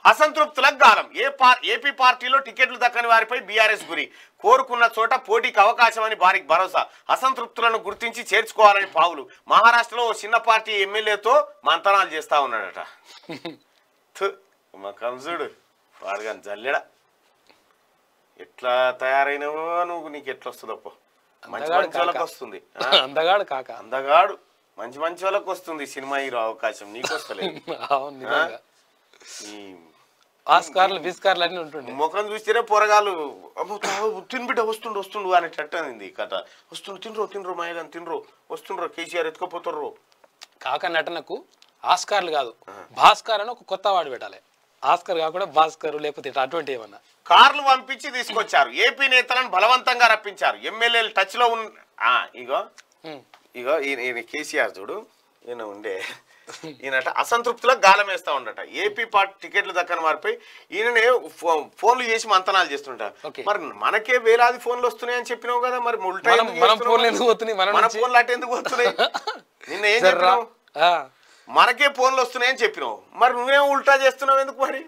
అసంతృప్తులకు గాలం ఏ పార్ ఏపీ పార్టీలో టికెట్లు దక్కని వారిపై బీఆర్ఎస్ గురి కోరుకున్న చోట పోటీకి అవకాశం అని వారికి భరోసా అసంతృప్తులను గుర్తించి చేర్చుకోవాలని పావులు మహారాష్ట్రలో ఓ చిన్న పార్టీ ఎమ్మెల్యేతో మంతనాలు చేస్తా ఉన్నాడట థు, మా కంసుడు వాడుగా జల్లెడ ఎట్లా తయారైనవో నువ్వు నీకు ఎట్లా వస్తుందప్పో మంచి అందగాడు మంచి వాళ్ళకి కాక. వస్తుంది ఆ? అందగాడు కాక అందగాడు మంచి మంచి వాళ్ళకి వస్తుంది సినిమా హీరో అవకాశం నీకు వస్తలేదు అవును నిజంగా ఈ ఆస్కార్లు బిస్కార్లు అన్ని ఉంటుండే ముఖం చూస్తేనే పొరగాలు అమ్మో, తాగు, తినిబిడ్డ వస్తుండు వస్తుండు అనేటట్టు అనింది కథ వస్తుండు తినరు తినరు మాయగాని తినరు వస్తుండ్రు కేసీఆర్ ఎత్తుకపోతుర్రు కాక నటనకు ఆస్కార్లు కాదు భాస్కర్ అని ఒక కొత్త వాడు పెట్టాలి ఆస్కార్ కాకుండా భాస్కర్ లేకపోతే ఇట్లా అటువంటి ఏమన్నా కార్లు పంపించి తీసుకొచ్చారు ఏపీ నేతలను బలవంతంగా రప్పించారు ఎమ్మెల్యేలు టచ్ లో ఉన్న ఆ, ఇగో ఉమ్. ఇగో ఈయన ఈయన కేసీఆర్ చూడు ఈయన ఉండే ఈయనట అసంతృప్తిలో గాలం వేస్తా ఉండట ఏపీ పార్టీ టికెట్లు దక్కని వారిపై ఈయననే ఫో- ఫోన్లు చేసి మంతనాలు చేస్తుంటా ఓకే. మరి మనకే వేలాది ఫోన్లు వస్తున్నాయి అని చెప్పినావు కదా మరి ఉల్టా మనం ఎందుకు మనం చేస్తున్నావు ఫోన్లు మరి? ఎందుకు పోతున్నాయి మన మన నుంచి ఫోన్లు అటు ఎందుకు వస్తున్నాయి నిన్న ఏం జర్రా. చెప్పినావు ఆ, మనకే ఫోన్లు వస్తున్నాయని చెప్పినావు మరి నువ్వేం ఉల్టా చేస్తున్నావు ఎందుకు మరి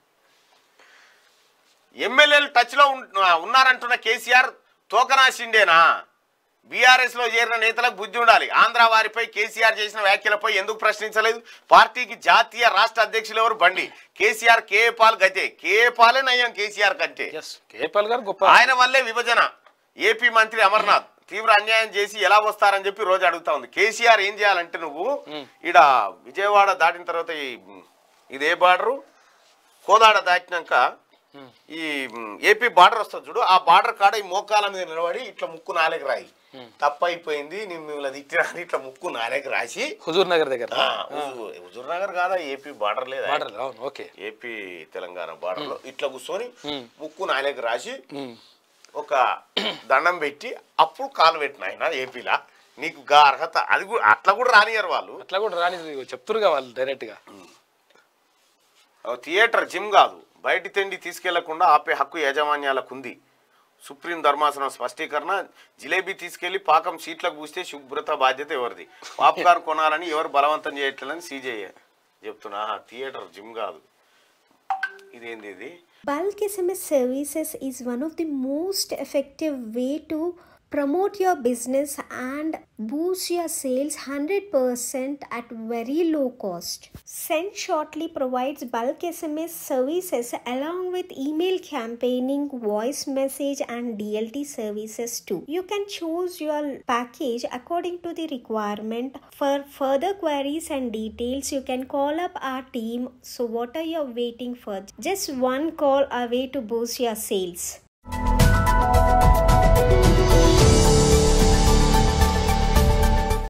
ఎమ్మెల్యేలు టచ్ లో ఉన్- ఉన్నారంటున్న కేసీఆర్ తోకనాశిండేనా బీఆర్ఎస్ లో చేరిన నేతలకు బుద్ధి ఉండాలి ఆంధ్ర వారిపై కేసీఆర్ చేసిన వ్యాఖ్యలపై ఎందుకు ప్రశ్నించలేదు పార్టీకి జాతీయ రాష్ట్ర అధ్యక్షులు ఎవరు బండి కేసీఆర్ కేఏ పాల్ గతే కేఏ పాలే నయ్యం కేసీఆర్ కంటే ఎస్ కేపాల్ గారు గొప్ప ఆయన వల్లే విభజన ఏపీ మంత్రి అమర్నాథ్ తీవ్ర అన్యాయం చేసి ఎలా వస్తారని చెప్పి రోజు అడుగుతా ఉంది కేసీఆర్ ఏం చేయాలంటే నువ్వు ఈడ విజయవాడ దాటిన తర్వాత ఈ ఇదే బార్డరు కోదాడ దాటినాక ఈ మ్, ఏపీ బార్డర్ వస్తుంది చూడు ఆ బార్డర్ కాడ ఈ మోకాల మీద నిలబడి ఇట్లా ముక్కు నాలుగు రాయి తప్పైపోయింది నేను మిమ్మల్ని తిట్టినా ఇట్లా ముక్కు నాలుగు రాసి హుజూర్ నగర్ దగ్గర ఆ, హుజూర్ హుజూర్ నగర్ కాదా ఏపీ బార్డర్ లేదా బార్డర్ అవును ఓకే ఏపీ తెలంగాణ బార్డర్ లో ఇట్లా కూర్చొని మ్. ముక్కు నాలుగు రాసి ఉమ్. ఒక దండం పెట్టి అప్పుడు కాలు పెట్టిన ఆయన ఏపీలా నీకు గా అర్హత అది కూడా అట్లా కూడా రానియరు వాళ్ళు అట్లా కూడా రాని చెప్తురుగా వాళ్ళు డైరెక్ట్ గా ఓ థియేటర్ జిమ్ కాదు బయటి తిండి తీసుకెళ్లకుండా ఆపే హక్కు యాజమాన్యాలకు ఉంది సుప్రీం ధర్మాసనం స్పష్టీకరణ జిలేబీ తీసుకెళ్లి పాకం సీట్లకు పూస్తే శుభ్రత బాధ్యత ఎవరిది పాప్కార్న్ కొనాలని ఎవరు బలవంతం చేయట్లేదని సీజేయ చెప్తున్నా ఆహా, థియేటర్ జిమ్ కాదు ఇదేంది ఇది Bulk SMS services is one of the most effective way to promote your business and boost your sales 100% at very low cost. Send Shortly provides bulk SMS services along with email campaigning, voice message and DLT services too. You can choose your package according to the requirement. For further queries and details, you can call up our team. So what are you waiting for? Just one call away to boost your sales.